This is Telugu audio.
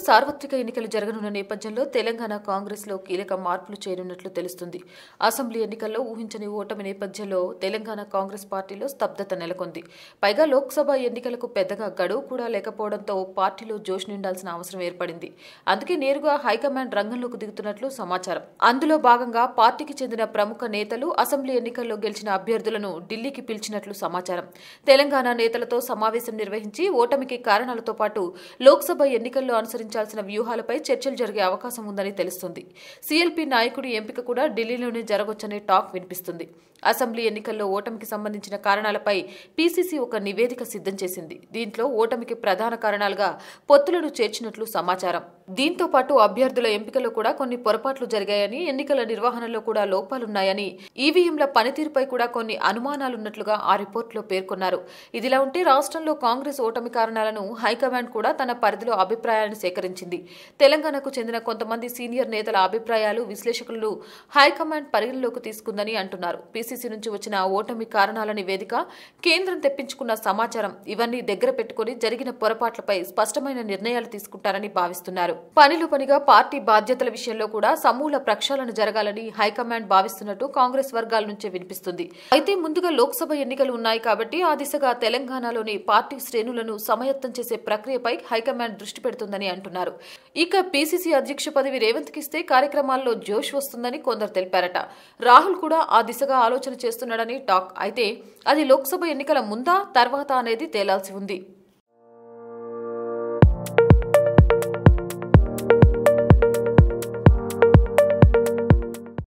సార్వత్రిక ఎన్నికలు జరగనున్న నేపథ్యంలో తెలంగాణ కాంగ్రెస్లో కీలక మార్పులు చేయనున్నట్లు తెలుస్తుంది అసెంబ్లీ ఎన్నికల్లో ఊహించని ఓటమి నేపథ్యంలో తెలంగాణ కాంగ్రెస్ పార్టీలో స్తబ్దత నెలకొంది పైగా లోక్సభ ఎన్నికలకు పెద్దగా గడువు కూడా లేకపోవడంతో పార్టీలో జోష్ నిండాల్సిన అవసరం ఏర్పడింది అందుకే నేరుగా హైకమాండ్ రంగంలోకి దిగుతున్నట్లు సమాచారం అందులో భాగంగా పార్టీకి చెందిన ప్రముఖ నేతలు అసెంబ్లీ ఎన్నికల్లో గెలిచిన అభ్యర్థులను ఢిల్లీకి పిలిచినట్లు సమాచారం తెలంగాణ నేతలతో సమావేశం నిర్వహించి ఓటమికి కారణాలతో పాటు లోక్సభ ఎన్నికల్లో అనుసరించాల్సిన వ్యూహాలపై చర్చలు జరిగే అవకాశం ఉందని తెలుస్తుంది సీఎల్పీ నాయకుడి ఎంపిక కూడా ఢిల్లీలోనే జరగొచ్చనే టాక్ వినిపిస్తుంది అసెంబ్లీ ఎన్నికల్లో ఓటమికి సంబంధించిన కారణాలపై పీసీసీ ఒక నివేదిక సిద్ధం చేసింది దీంట్లో ఓటమికి ప్రధాన కారణాలుగా పొత్తులను చేర్చినట్లు సమాచారం దీంతో పాటు అభ్యర్థుల ఎంపికలో కూడా కొన్ని పొరపాట్లు జరిగాయని ఎన్నికల నిర్వహణలో కూడా లోపాలున్నాయని ఈవీఎంల పనితీరుపై కూడా కొన్ని అనుమానాలున్నట్లుగా ఆ రిపోర్టులో పేర్కొన్నారు ఇదిలా ఉంటే రాష్ట్రంలో కాంగ్రెస్ ఓటమి కారణాలను హైకమాండ్ కూడా తన పరిధిలో అభిప్రాయాలను సేకరించింది తెలంగాణకు చెందిన కొంతమంది సీనియర్ నేతల అభిప్రాయాలు విశ్లేషకులను హైకమాండ్ పరిగణలోకి తీసుకుందని అంటున్నారు పీసీసీ నుంచి వచ్చిన ఓటమి కారణాల నివేదిక కేంద్రం తెప్పించుకున్న సమాచారం ఇవన్నీ దగ్గర పెట్టుకుని జరిగిన పొరపాట్లపై స్పష్టమైన నిర్ణయాలు తీసుకుంటారని భావిస్తున్నారు పనిలో పనిగా పార్టీ బాధ్యతల విషయంలో కూడా సమూల ప్రక్షాళన జరగాలని హైకమాండ్ భావిస్తున్నట్టు కాంగ్రెస్ వర్గాల నుంచే వినిపిస్తుంది అయితే ముందుగా లోక్సభ ఎన్నికలు ఉన్నాయి కాబట్టి ఆ దిశగా తెలంగాణలోని పార్టీ శ్రేణులను సమయత్తం చేసే ప్రక్రియపై హైకమాండ్ దృష్టి పెడుతుందని అంటున్నారు ఇక పీసీసీ అధ్యక్ష పదవి రేవంత్ కిస్తే కార్యక్రమాల్లో జోష్ వస్తుందని కొందరు తెలిపారట రాహుల్ కూడా ఆ దిశగా ఆలోచన చేస్తున్నాడని టాక్ అయితే అది లోక్సభ ఎన్నికల ముందా తర్వాత అనేది తేలాల్సి ఉంది